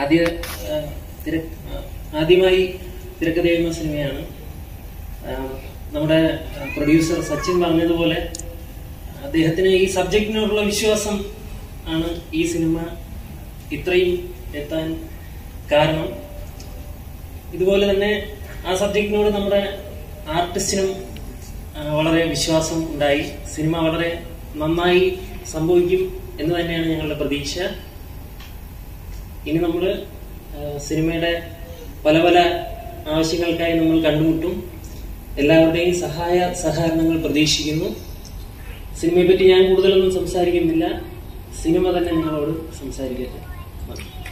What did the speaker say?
ആദ്യ ആ, തിര ആ, ആദ്യമായി തിരക്കഥയെഴുന്ന സിനിമയാണ് ആ, നമ്മുടെ പ്രൊഡ്യൂസർ സച്ചിൻ പറഞ്ഞതുപോലെ അദ്ദേഹത്തിന് ഈ സബ്ജക്റ്റിനോടുള്ള വിശ്വാസം ആണ് ഈ സിനിമ ഇത്രയും എത്താൻ കാരണം ഇതുപോലെ തന്നെ ആ സബ്ജക്റ്റിനോട് നമ്മുടെ ആർട്ടിസ്റ്റിനും ആ, വളരെ വിശ്വാസം ഉണ്ടായി സിനിമ വളരെ നന്നായി സംഭവിക്കും എന്ന് തന്നെയാണ് ഞങ്ങളുടെ പ്രതീക്ഷ ഇനി നമ്മൾ സിനിമയുടെ പല പല ആവശ്യങ്ങൾക്കായി നമ്മൾ കണ്ടുമുട്ടും എല്ലാവരുടെയും സഹായ സഹകരണങ്ങൾ പ്രതീക്ഷിക്കുന്നു സിനിമയെ പറ്റി ഞാൻ കൂടുതലൊന്നും സംസാരിക്കുന്നില്ല സിനിമ തന്നെ നിങ്ങളോട് സംസാരിക്കട്ടെ നന്ദി